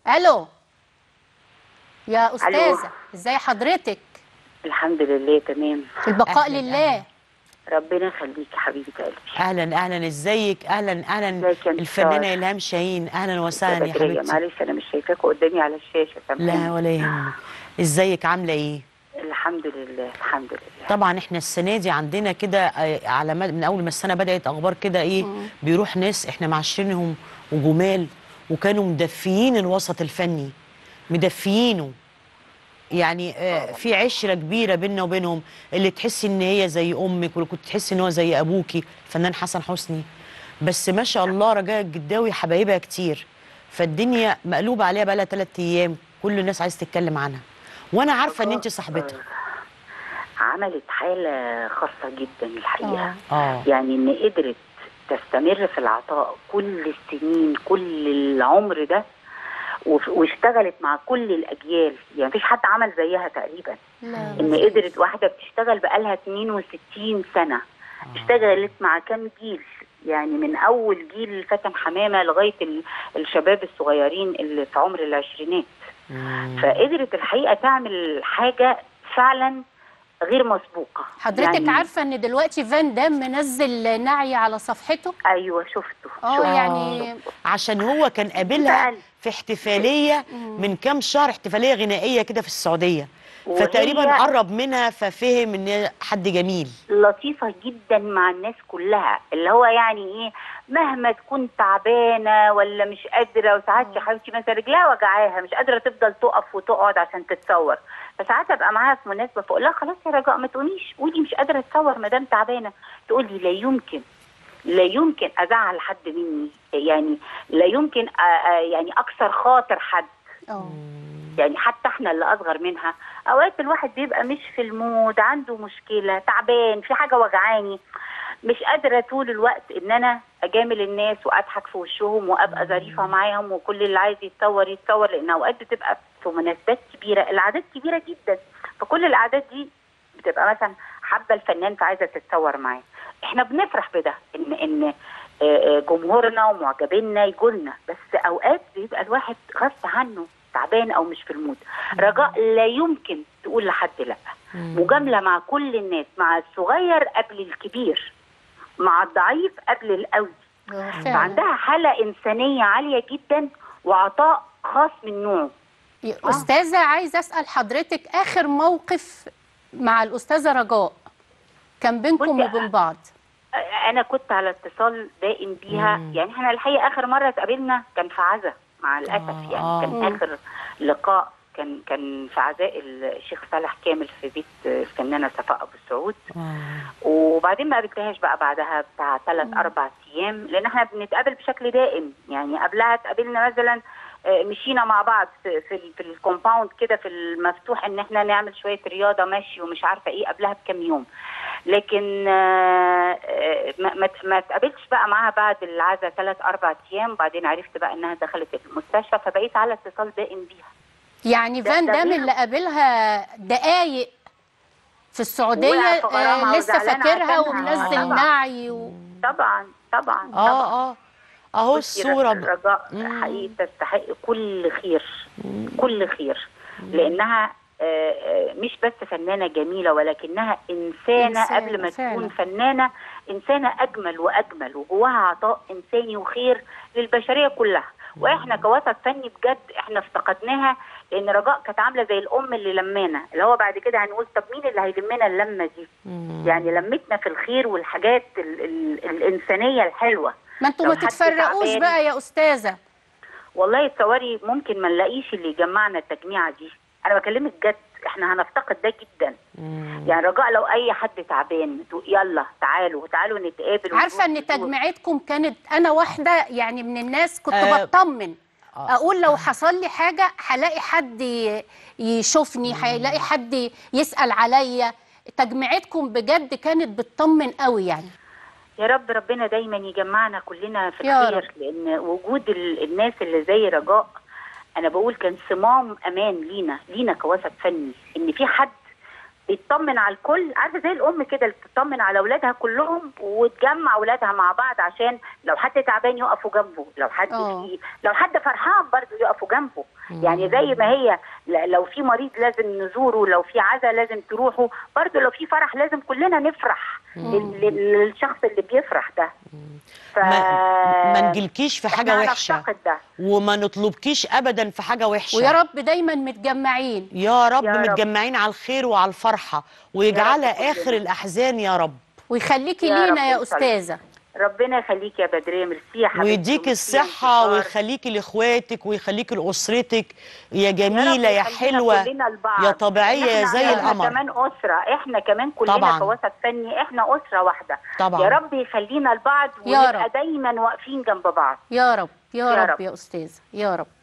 الو يا استاذه ازاي حضرتك الحمد لله تمام البقاء أهلاً، لله أهلاً. ربنا يخليك يا حبيبه قلبي اهلا اهلا ازيك اهلا اهلا ازيك يا الفنانه انتصار؟ الهام شاهين اهلا وسهلا يا بدرية، حبيبتي معلش انا مش شايفاك قدامي على الشاشه لا سامحني ولا يهمك ازيك عامله ايه الحمد لله الحمد لله طبعا احنا السنه دي عندنا كده آه، على مد- من اول ما السنه بدات اخبار كده ايه بيروح ناس احنا معاشرينهم وجمال وكانوا مدفيين الوسط الفني مدفيينه يعني آه، في عشره كبيره بيننا وبينهم اللي تحسي ان هي زي امك واللي كنت تحسي ان هو زي ابوكي الفنان حسن حسني بس ما شاء الله رجاء الجداوي حبايبها كتير فالدنيا مقلوبه عليها بقى لها ثلاث ايام كل الناس عايز تتكلم عنها وانا عارفه ان انت صاحبتها عملت حاله خاصه جدا الحقيقه اه يعني ان قدرت تستمر في العطاء كل السنين كل العمر ده وف- واشتغلت مع كل الاجيال يعني مفيش حد عمل زيها تقريبا لا ان قدرت واحده بتشتغل بقالها 62 سنه اشتغلت مع كام جيل يعني من اول جيل فاتن حمامه لغايه ال- الشباب الصغيرين اللي في عمر العشرينات مم. فقدرت الحقيقه تعمل حاجه فعلا غير مسبوقه حضرتك يعني عارفه ان دلوقتي فان دام منزل نعي على صفحته ايوه شفته اه شفته. يعني عشان هو كان قابلها بقى- في احتفاليه من كام شهر احتفاليه غنائيه كده في السعوديه وهي- فتقريبا قرب منها ففهم ان هي حد جميل لطيفة جدا مع الناس كلها اللي هو يعني ايه مهما تكون تعبانة ولا مش قادرة وساعات يا حبيبتي مثلا رجلها وجعاها مش قادرة تفضل تقف وتقعد عشان تتصور فساعات ابقى معاها في مناسبة فاقول لها خلاص يا رجاء ما تقوليش قولي مش قادرة اتصور ما دام تعبانة تقول لي لا يمكن لا يمكن ازعل حد مني يعني لا يمكن أ- أ- يعني اكسر خاطر حد اه يعني حتى احنا اللي اصغر منها اوقات الواحد بيبقى مش في المود عنده مشكله تعبان في حاجه وجعاني مش قادره طول الوقت ان انا اجامل الناس واضحك في وشهم وابقى ظريفه معاهم وكل اللي عايز يتصور يتصور لان اوقات بتبقى في مناسبات كبيره الاعداد كبيره جدا فكل الاعداد دي بتبقى مثلا حابه الفنان فعايزه تتصور معاه احنا بنفرح بده ان ان آه، آه، جمهورنا ومعجبينا يجولنا بس اوقات بيبقى الواحد غصب عنه تعبان او مش في المود رجاء لا يمكن تقول لحد لا مجامله مع كل الناس مع الصغير قبل الكبير مع الضعيف قبل القوي آه، فعلا فعندها حاله انسانيه عاليه جدا وعطاء خاص من نوعه يا استاذه عايزه اسال حضرتك اخر موقف مع الاستاذه رجاء كان بينكم بصي، وبين بعض انا كنت على اتصال دائم بيها مم. يعني احنا الحقيقه اخر مره اتقابلنا كان في عزا مع الاسف آه، يعني آه. كان مم. اخر لقاء كان كان في عزاء الشيخ صالح كامل في بيت الفنانه صفاء ابو السعود آه. وبعدين ما قابلتهاش بقى بعدها بتاع ثلاث اربع ايام لان احنا بنتقابل بشكل دائم يعني قبلها اتقابلنا مثلا آه، مشينا مع بعض في في, ال- في الكومباوند كده في المفتوح ان احنا نعمل شويه رياضه مشي ومش عارفه ايه قبلها بكام يوم لكن آه، آه، ما ما ما اتقابلتش بقى معاها بعد العزاء ثلاث اربع ايام بعدين عرفت بقى انها دخلت المستشفى فبقيت على اتصال دائم بيها يعني ده- فان ده دام غير- اللي قابلها دقايق في السعوديه وقع في غرامة آه لسه وزعلان فاكرها عشانها. ومنزل طبعاً. نعي و... طبعا طبعا طبعا اه اه اهو بصي الصوره ب... الرجاء مم. حقيقي تستحق كل خير كل خير لانها آه، آه، مش بس فنانه جميله ولكنها انسانه إنسانة قبل ما فعلا. تكون فنانه انسانه اجمل واجمل وجواها عطاء انساني وخير للبشريه كلها واحنا كوسط فني بجد احنا افتقدناها لان رجاء كانت عامله زي الام اللي لمانا اللي هو بعد كده هنقول طب مين اللي هيلمنا اللمه دي مم. يعني لمتنا في الخير والحاجات ال ال الانسانيه الحلوه ما انتوا لو ما حد تتفرقوش تعبان- بقى يا استاذه والله تصوري ممكن ما نلاقيش اللي يجمعنا التجميعه دي انا بكلمك جد احنا هنفتقد ده جدا مم. يعني رجاء لو اي حد تعبان تقول يلا تعالوا تعالوا نتقابل عارفه ان ونروح نزور. تجميعتكم كانت انا واحده يعني من الناس كنت آه، بطمن آه. اقول لو حصل لي حاجه هلاقي حد ي- يشوفني هيلاقي حد يسال عليا تجميعتكم بجد كانت بتطمن قوي يعني يا رب ربنا دايما يجمعنا كلنا في يا الخير لان وجود ال- الناس اللي زي رجاء انا بقول كان صمام امان لينا لينا كوسط فني ان في حد بيطمن على الكل عارفه زي الام كده اللي بتطمن على اولادها كلهم وتجمع اولادها مع بعض عشان لو حد تعبان يقفوا جنبه لو حد آه. في لو حد فرحان برضه يقفوا جنبه يعني زي ما هي ل- لو في مريض لازم نزوره لو في عزا لازم تروحوا برضه لو في فرح لازم كلنا نفرح لل- لل- للشخص اللي بيفرح ده ف... ما, ما نجيلكيش في حاجه إحنا وحشه هنفتقد ده وما نطلبكيش ابدا في حاجه وحشه ويا رب دايما متجمعين يا رب يا رب. متجمعين على الخير وعلى الفرحه ويجعلها كلنا. اخر الاحزان يا رب ويخليكي يا لينا رب يا إن شاء الله. استاذه ربنا يخليك يا بدريه ميرسي يا حبيبتي ويديك وميرسي يا الصحة انتصار. ويخليكي لإخواتك ويخليكي لأسرتك يا يا رب جميلة يا يخلينا حلوة كلنا لبعض. يا طبيعية يا إحنا- زي احنا القمر كمان اسره احنا كمان كلنا طبعاً. كوسط فني احنا اسره واحده طبعاً. يا رب يخلينا لبعض يا ونبقى رب. دايما واقفين جنب بعض يا رب يا, يا رب رب. يا استاذه يا رب